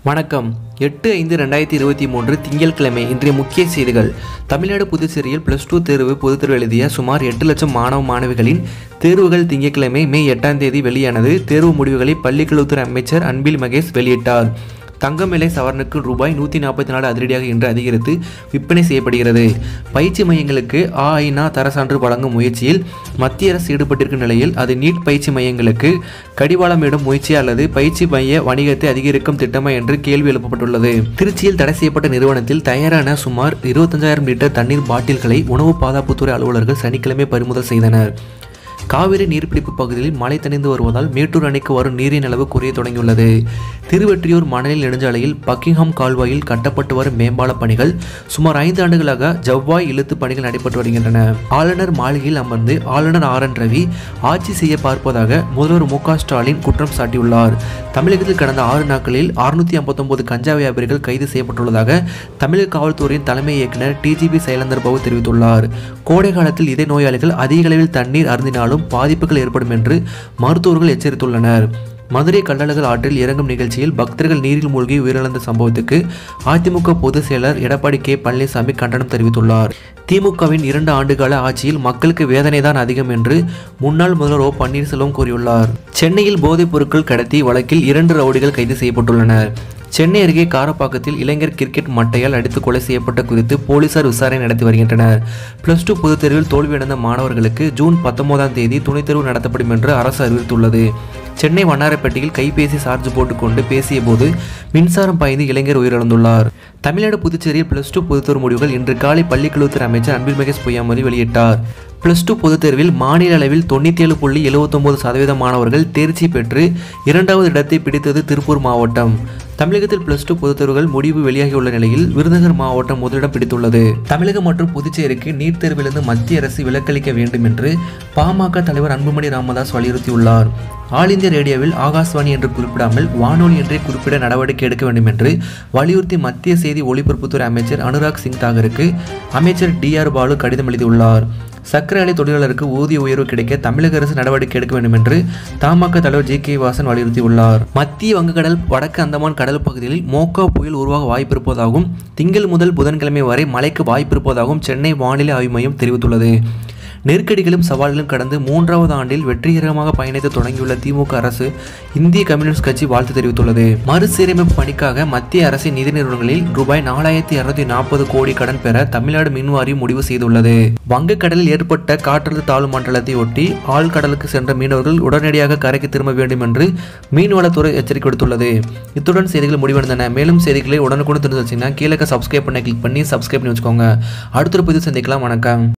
வணக்கம் எட்டு ஐந்து ரெண்டாயிரத்தி இருபத்தி மூன்று திங்கட்கிழமை இன்றைய முக்கிய செய்திகள் தமிழ்நாடு புதுச்சேரியில் பிளஸ் டூ தேர்வு பொதுத் தேர்வு எழுதிய சுமார் எட்டு லட்சம் மாணவ மாணவிகளின் தேர்வுகள் திங்கட்கிழமை மே எட்டாம் தேதி வெளியானது தேர்வு முடிவுகளை பள்ளிக்கல்வித்துறை அமைச்சர் அன்பில் மகேஷ் வெளியிட்டார் தங்கம் விலை சவரனுக்கு ரூபாய் நூற்றி நாற்பத்தி நாலு அதிரடியாக இன்று அதிகரித்து விற்பனை செய்யப்படுகிறது பயிற்சி மையங்களுக்கு ஆஐநா தர சான்று வழங்கும் முயற்சியில் மத்திய அரசு ஈடுபட்டிருக்கும் நிலையில் அது நீட் பயிற்சி மையங்களுக்கு கடிவாளமிடும் முயற்சி அல்லது பயிற்சி மைய வணிகத்தை அதிகரிக்கும் திட்டமா என்று கேள்வி எழுப்பப்பட்டுள்ளது திருச்சியில் தடை செய்யப்பட்ட நிறுவனத்தில் தயாரான சுமார் இருபத்தஞ்சாயிரம் லிட்டர் தண்ணீர் பாட்டில்களை உணவு பாதுகாப்புத்துறை அலுவலர்கள் சனிக்கிழமை பறிமுதல் செய்தனர் காவிரி நீர்பிடிப்பு பகுதியில் மழை தணிந்து வருவதால் மேட்டூர் அணைக்கு வரும் நீரின் அளவு குறைய தொடங்கியுள்ளது திருவெற்றியூர் மணலில் நெடுஞ்சாலையில் பக்கிங்ஹாம் கால்வாயில் கட்டப்பட்டு வரும் மேம்பால பணிகள் சுமார் ஐந்து ஆண்டுகளாக ஜவ்வாய் இழுத்து பணிகள் நடைபெற்று வருகின்றன ஆளுநர் மாளிகையில் அமர்ந்து ஆளுநர் ஆர் என் ரவி ஆட்சி செய்ய பார்ப்பதாக முதல்வர் மு க ஸ்டாலின் குற்றம் சாட்டியுள்ளார் தமிழகத்தில் கடந்த ஆறு நாட்களில் அறுநூத்தி ஐம்பத்தொன்பது கஞ்சா வியாபாரிகள் கைது செய்யப்பட்டுள்ளதாக தமிழக காவல்துறையின் தலைமை இயக்குனர் டிஜிபி சைலந்தர் பாபு தெரிவித்துள்ளார் கோடை காலத்தில் இதே நோயாளிகள் அதிக அளவில் தண்ணீர் அருந்தினாலும் பாதிப்புகள் ஏற்படும் என்று மருத்துவர்கள் எச்சரித்துள்ளனர் மதுரை கள்ளழகர் ஆற்றில் இறங்கும் நிகழ்ச்சியில் பக்தர்கள் நீரில் மூழ்கி உயிரிழந்த சம்பவத்துக்கு அதிமுக பொதுச் செயலர் எடப்பாடி கே பழனிசாமி கண்டனம் தெரிவித்துள்ளார் திமுகவின் இரண்டு ஆண்டுகால ஆட்சியில் மக்களுக்கு வேதனை தான் அதிகம் என்று முன்னாள் முதல்வர் ஓ பன்னீர்செல்வம் கூறியுள்ளார் சென்னையில் போதைப் பொருட்கள் கடத்தி வழக்கில் இரண்டு ரவுடிகள் கைது செய்யப்பட்டுள்ளனர் சென்னை அருகே காரப்பாக்கத்தில் இளைஞர் கிரிக்கெட் மட்டையால் அடித்து கொலை செய்யப்பட்ட குறித்து போலீசார் விசாரணை நடத்தி வருகின்றனர் பிளஸ் டூ பொதுத் தேர்வில் தோல்வியடைந்த மாணவர்களுக்கு ஜூன் பத்தொன்பதாம் தேதி துணைத் தேர்வு நடத்தப்படும் என்று அரசு அறிவித்துள்ளது சென்னை வண்ணாரப்பேட்டையில் கைபேசி சார்ஜ் போட்டுக்கொண்டு பேசிய போது மின்சாரம் பாய்ந்து இளைஞர் உயிரிழந்துள்ளார் தமிழ்நாடு புதுச்சேரியில் பிளஸ் டூ பொதுத்தேர்வு முடிவுகள் இன்று காலை பள்ளிக்கல்வித்துறை அமைச்சர் அன்பில் மகேஷ் பொய்யாமொழி வெளியிட்டார் பிளஸ் டூ பொதுத் தேர்வில் மாநில அளவில் தொண்ணூற்றி ஏழு புள்ளி எழுபத்தொம்போது சதவீத மாணவர்கள் தேர்ச்சி பெற்று இரண்டாவது இடத்தை பிடித்தது திருப்பூர் மாவட்டம் தமிழகத்தில் பிளஸ் டூ பொதுத் தேர்வுகள் முடிவு வெளியாகியுள்ள நிலையில் விருதுநகர் மாவட்டம் முதலிடம் பிடித்துள்ளது தமிழகம் மற்றும் புதுச்சேரிக்கு நீட் தேர்விலிருந்து மத்திய அரசு விலக்களிக்க வேண்டும் என்று பாமக தலைவர் அன்புமணி ராமதாஸ் வலியுறுத்தியுள்ளார் ஆல் இந்தியா ரேடியோவில் ஆகாஷ்வாணி என்று குறிப்பிடாமல் வானொலி என்றே குறிப்பிட நடவடிக்கை எடுக்க வேண்டும் என்று வலியுறுத்தி மத்திய செய்தி ஒலிபரப்புத்துறை அமைச்சர் அனுராக் சிங் தாகருக்கு அமைச்சர் டி ஆர் பாலு கடிதம் எழுதியுள்ளார் சர்க்கரை ஆலை தொழிலாளருக்கு ஊதிய உயர்வு கிடைக்க தமிழக அரசு நடவடிக்கை எடுக்க வேண்டும் என்று தமாக தலைவர் ஜி கே வாசன் வலியுறுத்தியுள்ளார் மத்திய வங்கக்கடல் வடக்கு அந்தமான் கடல் பகுதியில் மோக்கா புயல் உருவாக வாய்ப்பிருப்பதாகவும் திங்கள் முதல் புதன்கிழமை வரை மழைக்கு வாய்ப்பிருப்பதாகவும் சென்னை வானிலை ஆய்வு மையம் தெரிவித்துள்ளது நெருக்கடிகளும் சவால்களும் கடந்து மூன்றாவது ஆண்டில் வெற்றிகரமாக பயணித்து தொடங்கியுள்ள திமுக அரசு இந்திய கம்யூனிஸ்ட் கட்சி வாழ்த்து தெரிவித்துள்ளது மறுசீரமைப்பு பணிக்காக மத்திய அரசின் நிதி நிறுவனங்களில் ரூபாய் நாலாயிரத்தி இருநூத்தி நாற்பது கோடி கடன் பெற தமிழ்நாடு மின் வாரியம் முடிவு செய்துள்ளது வங்கக்கடலில் ஏற்பட்ட காற்றழுத்த தாழ்வு மண்டலத்தை ஒட்டி ஆழ்கடலுக்கு சென்ற மீனவர்கள் உடனடியாக கரைக்கு திரும்ப வேண்டும் என்று மீன்வளத்துறை எச்சரிக்கை விடுத்துள்ளது இத்துடன் செய்திகள் முடிவடைந்தன மேலும் செய்திகளை உடனுக்குடன் தெரிஞ்சு வச்சிங்கன்னா கீழே சப்ஸ்கிரைப் பண்ண கிளிக் பண்ணி சப்ஸ்கிரைப் பண்ணி வச்சுக்கோங்க அடுத்த ஒரு புது சந்திக்கலாம் வணக்கம்